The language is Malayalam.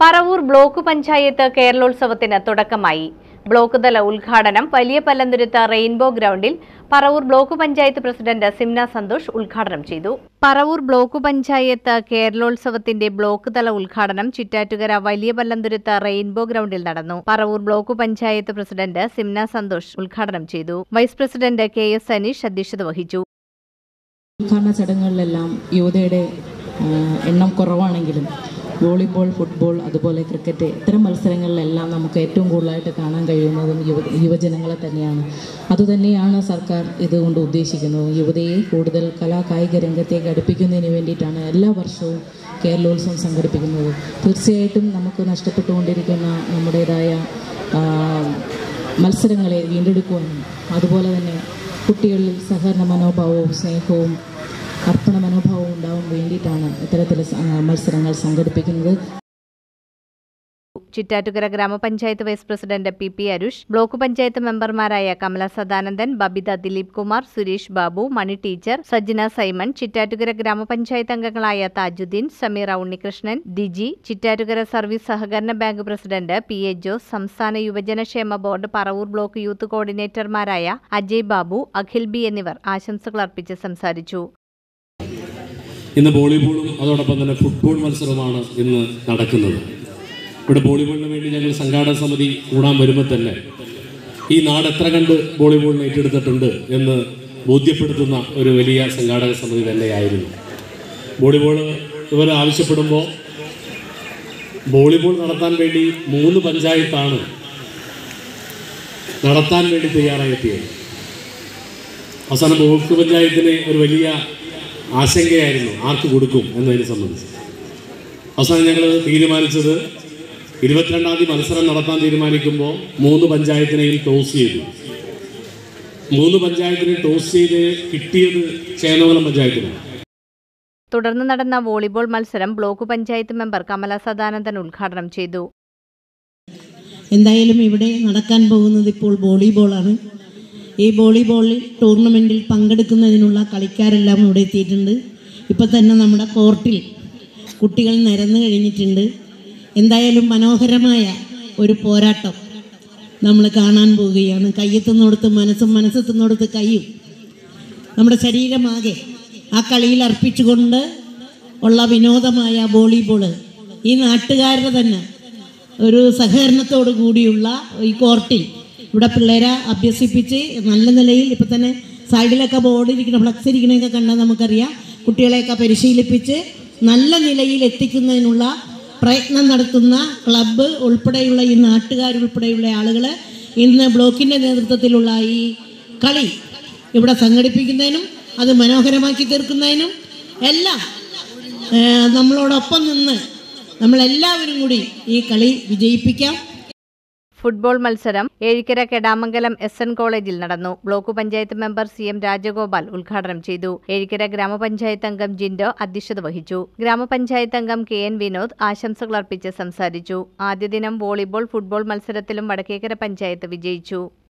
പറവൂർ ബ്ലോക്ക് പഞ്ചായത്ത് കേരളോത്സവത്തിന് തുടക്കമായി ബ്ലോക്ക് തല ഉദ്ഘാടനം വലിയ പല്ലന്തുരുത്ത് റെയിൻബോ ഗ്രൗണ്ടിൽ പറവൂർ ബ്ലോക്ക് പഞ്ചായത്ത് പ്രസിഡന്റ് സിംന സന്തോഷ് ഉദ്ഘാടനം ചെയ്തു പറവൂർ ബ്ലോക്ക് പഞ്ചായത്ത് കേരളോത്സവത്തിന്റെ ബ്ലോക്ക് തല ഉദ്ഘാടനം ചിറ്റാറ്റുകര വലിയ പല്ലന്തുരുത്ത് റെയിൻബോ ഗ്രൗണ്ടിൽ നടന്നു പറവൂർ ബ്ലോക്ക് പഞ്ചായത്ത് പ്രസിഡന്റ് സിംന സന്തോഷ് ഉദ്ഘാടനം ചെയ്തു vice president K S Saneesh അധ്യക്ഷത വഹിച്ചു ഉദ്ഘാടന ചടങ്ങുകളിലെല്ലാം യുവതയുടെ ആ, എണ്ണം കുറവാണെങ്കിലും വോളിബോൾ ഫുട്ബോൾ അതുപോലെ ക്രിക്കറ്റ് ഇത്തരം മത്സരങ്ങളിലെല്ലാം നമുക്ക് ഏറ്റവും കൂടുതലായിട്ട് കാണാൻ കഴിയുന്നതും യുവ യുവജനങ്ങളെ തന്നെയാണ് അതുതന്നെയാണ് സർക്കാർ ഇതുകൊണ്ട് ഉദ്ദേശിക്കുന്നത് യുവതയെ കൂടുതൽ കലാ കായിക രംഗത്തേക്ക് അടുപ്പിക്കുന്നതിന് വേണ്ടിയിട്ടാണ് എല്ലാ വർഷവും കേരളോത്സവം സംഘടിപ്പിക്കുന്നത് തീർച്ചയായിട്ടും നമുക്ക് നഷ്ടപ്പെട്ടുകൊണ്ടിരിക്കുന്ന നമ്മുടേതായ ആ, മത്സരങ്ങളെ വീണ്ടെടുക്കുവാനും അതുപോലെ തന്നെ കുട്ടികളിൽ സഹകരണ മനോഭാവവും സ്നേഹവും അർപ്പണ മനോഭാവവും ഉണ്ടാവാൻ വേണ്ടിയിട്ടാണ് ഇത്തരത്തിൽ മത്സരങ്ങൾ സംഘടിപ്പിക്കുന്നത് ചിറ്റാറ്റുകര ഗ്രാമപഞ്ചായത്ത് vice president P P Arush block panchayat മെമ്പർമാരായ കമല സദാനന്ദൻ ബബിത ദിലീപ് കുമാർ സുരേഷ് ബാബു മണി ടീച്ചർ സജ്ജന സൈമൺ ചിറ്റാറ്റുകര ഗ്രാമപഞ്ചായത്ത് അംഗങ്ങളായ താജുദ്ദീൻ സമീറ ഉണ്ണികൃഷ്ണൻ ദിജി ചിറ്റാറ്റുകര സർവീസ് സഹകരണ bank president P A Jose സംസ്ഥാന യുവജനക്ഷേമ ബോർഡ് പറവൂർ ബ്ലോക്ക് യൂത്ത് കോർഡിനേറ്റർമാരായ അജയ് ബാബു അഖിൽ ബി എന്നിവർ ആശംസകൾ അർപ്പിച്ച് സംസാരിച്ചു ഇന്ന് വോളിബോളും അതോടൊപ്പം തന്നെ ഫുട്ബോൾ മത്സരവുമാണ് ഇന്ന് നടക്കുന്നത് ഇവിടെ വോളിബോളിന് വേണ്ടി ഞങ്ങൾ സംഘാടക സമിതി കൂടാൻ വരുമ്പോൾ തന്നെ ഈ നാട് എത്ര കണ്ട് വോളിബോളിനെ ഏറ്റെടുത്തിട്ടുണ്ട് എന്ന് ബോധ്യപ്പെടുത്തുന്ന ഒരു വലിയ സംഘാടക സമിതി തന്നെയായിരുന്നു വോളിബോൾ ഇവർ ആവശ്യപ്പെടുമ്പോൾ വോളിബോൾ നടത്താൻ വേണ്ടി മൂന്ന് പഞ്ചായത്താണ് നടത്താൻ വേണ്ടി തയ്യാറായെത്തിയത് അവസാനം ബ്ലോക്ക് പഞ്ചായത്തിന് ഒരു വലിയ ആശങ്കയായിരുന്നു ആർക്ക് കൊടുക്കും എന്നതിനെ സംബന്ധിച്ച് അവസാനം ഞങ്ങൾ തീരുമാനിച്ചത് ഇരുപത്തിരണ്ടാം തീയതി മത്സരം നടത്താൻ തീരുമാനിക്കുമ്പോൾ മൂന്ന് പഞ്ചായത്തിനെയും ടോസ് ചെയ്തു മൂന്ന് പഞ്ചായത്തിനെ ടോസ് ചെയ്ത് കിട്ടിയത് ചേന്നമംഗലം പഞ്ചായത്തിനാണ് തുടർന്ന് നടന്ന വോളിബോൾ മത്സരം ബ്ലോക്ക് പഞ്ചായത്ത് മെമ്പർ കമല സദാനന്ദൻ ഉദ്ഘാടനം ചെയ്തു എന്തായാലും ഇവിടെ നടക്കാൻ പോകുന്നത് ഇപ്പോൾ വോളിബോളാണ് ഈ വോളിബോളിൽ ടൂർണമെൻറ്റിൽ പങ്കെടുക്കുന്നതിനുള്ള കളിക്കാരെല്ലാം ഇവിടെ എത്തിയിട്ടുണ്ട് ഇപ്പം തന്നെ നമ്മുടെ കോർട്ടിൽ കുട്ടികൾ നിരന്നു കഴിഞ്ഞിട്ടുണ്ട് എന്തായാലും മനോഹരമായ ഒരു പോരാട്ടം നമ്മൾ കാണാൻ പോവുകയാണ് കയ്യെത്തുന്നിടത്ത് മനസ്സും മനസ്സെത്തുന്നിടത്ത് കയ്യും നമ്മുടെ ശരീരമാകെ ആ കളിയിൽ അർപ്പിച്ചുകൊണ്ട് ഉള്ള വിനോദമായ വോളിബോള് ഈ നാട്ടുകാരുടെ തന്നെ ഒരു സഹകരണത്തോടു കൂടിയുള്ള ഈ കോർട്ടിൽ ഇവിടെ പിള്ളേരെ അഭ്യസിപ്പിച്ച് നല്ല നിലയിൽ ഇപ്പം തന്നെ സൈഡിലൊക്കെ ബോർഡ് ഇരിക്കുന്ന ഫ്ലക്സ് ഇരിക്കണയൊക്കെ കണ്ടാൽ നമുക്കറിയാം കുട്ടികളെയൊക്കെ പരിശീലിപ്പിച്ച് നല്ല നിലയിൽ എത്തിക്കുന്നതിനുള്ള പ്രയത്നം നടത്തുന്ന ക്ലബ്ബ് ഉൾപ്പെടെയുള്ള ഈ നാട്ടുകാരുൾപ്പെടെയുള്ള ആളുകൾ ഇന്ന് ബ്ലോക്കിൻ്റെ നേതൃത്വത്തിലുള്ള ഈ കളി ഇവിടെ സംഘടിപ്പിക്കുന്നതിനും അത് മനോഹരമാക്കി തീർക്കുന്നതിനും എല്ലാം ഏഹ്, നമ്മളോടൊപ്പം നിന്ന് നമ്മളെല്ലാവരും കൂടി ഈ കളി വിജയിപ്പിക്കാം ഫുട്ബോൾ മത്സരം ഏഴിക്കര കെടാമംഗലം എസ് എൻ കോളേജിൽ നടന്നു block panchayat member C M Rajagopal ഉദ്ഘാടനം ചെയ്തു ഏഴിക്കര ഗ്രാമപഞ്ചായത്ത് അംഗം ജിൻഡോ അധ്യക്ഷത വഹിച്ചു ഗ്രാമപഞ്ചായത്ത് അംഗം കെ എൻ വിനോദ് ആശംസകൾ അർപ്പിച്ച് സംസാരിച്ചു ആദ്യ ദിനം വോളിബോൾ ഫുട്ബോൾ മത്സരത്തിലും വടക്കേക്കര പഞ്ചായത്ത് വിജയിച്ചു